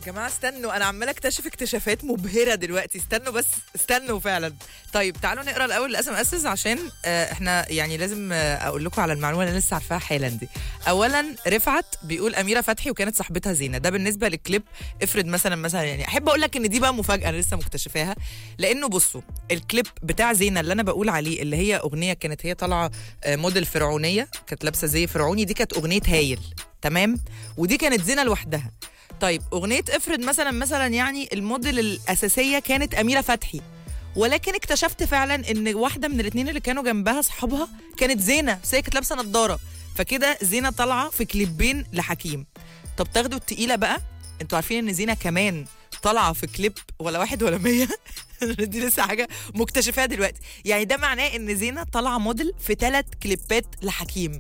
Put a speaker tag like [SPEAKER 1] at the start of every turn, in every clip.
[SPEAKER 1] جماعه استنوا انا عماله اكتشف اكتشافات مبهره دلوقتي استنوا بس استنوا فعلا طيب تعالوا نقرا الاول الاس ام اسز عشان آه، احنا يعني لازم آه، اقول لكم على المعلومه اللي انا لسه عارفاها حالا دي اولا رفعت بيقول اميره فتحي وكانت صاحبتها زينه ده بالنسبه للكليب افرض مثلا مثلا يعني احب اقول لك ان دي بقى مفاجاه انا لسه مكتشفاها لانه بصوا الكليب بتاع زينه اللي انا بقول عليه اللي هي اغنيه كانت هي طالعه آه، موديل فرعونيه كانت لابسه زي فرعوني دي كانت اغنيه هايل تمام ودي كانت زينه لوحدها طيب اغنيه افرض مثلا مثلا يعني الموديل الاساسيه كانت اميره فتحي ولكن اكتشفت فعلا ان واحده من الاثنين اللي كانوا جنبها اصحابها كانت زينه بس هي كانت لابسه نضاره فكده زينه طالعه في كليبين لحكيم طب تاخدوا التقيله بقى انتوا عارفين ان زينه كمان طالعه في كليب ولا واحد ولا مية دي لسه حاجه مكتشفاها دلوقتي يعني ده معناه ان زينه طالعه موديل في ثلاث كليبات لحكيم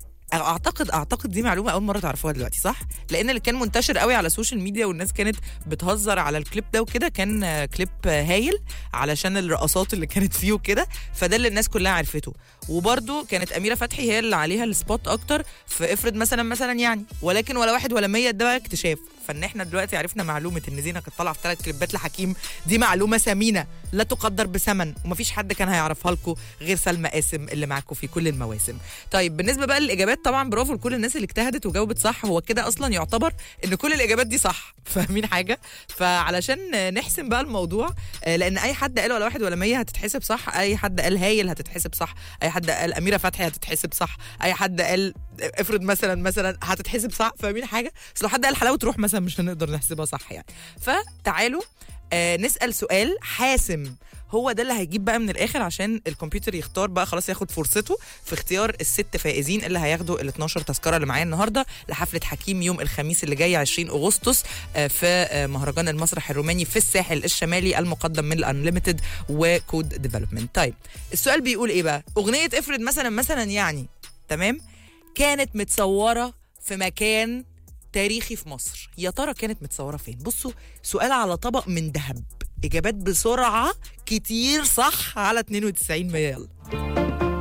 [SPEAKER 1] اعتقد اعتقد دي معلومه اول مره تعرفوها دلوقتي صح لان اللي كان منتشر قوي على السوشيال ميديا والناس كانت بتهزر على الكليب ده وكده كان آه، كليب آه، هايل علشان الرقصات اللي كانت فيه وكده فده اللي الناس كلها عرفته وبرده كانت اميره فتحي هي اللي عليها السبوت اكتر في افرض مثلا مثلا يعني ولكن ولا واحد ولا مية ده بقى اكتشاف فان احنا دلوقتي عرفنا معلومه ان زينه كانت طالعه في ثلاث كليبات لحكيم دي معلومه ثمينه لا تقدر بثمن ومفيش حد كان هيعرفها لكم غير سلمى قاسم اللي معاكم في كل المواسم طيب بالنسبه بقى للاجابات طبعا برافو لكل الناس اللي اجتهدت وجاوبت صح هو كده اصلا يعتبر ان كل الاجابات دي صح فاهمين حاجه فعلشان نحسم بقى الموضوع آه، لان اي حد قال ولا واحد ولا مية هتتحسب صح اي حد قال هايل هتتحسب صح اي حد قال اميره فتحي هتتحسب صح اي حد قال افرض مثلا مثلا هتتحسب صح فاهمين حاجه بس لو حد قال حلاوه روح مثلا مش هنقدر نحسبها صح يعني فتعالوا آه نسال سؤال حاسم هو ده اللي هيجيب بقى من الاخر عشان الكمبيوتر يختار بقى خلاص ياخد فرصته في اختيار الست فائزين اللي هياخدوا ال 12 تذكره اللي معايا النهارده لحفله حكيم يوم الخميس اللي جاي 20 اغسطس آه، في آه، مهرجان المسرح الروماني في الساحل الشمالي المقدم من الانليمتد وكود ديفلوبمنت طيب السؤال بيقول ايه بقى اغنيه افرض مثلا مثلا يعني تمام كانت متصوره في مكان تاريخي في مصر يا ترى كانت متصوره فين بصوا سؤال على طبق من ذهب اجابات بسرعه كتير صح على 92 مية يلا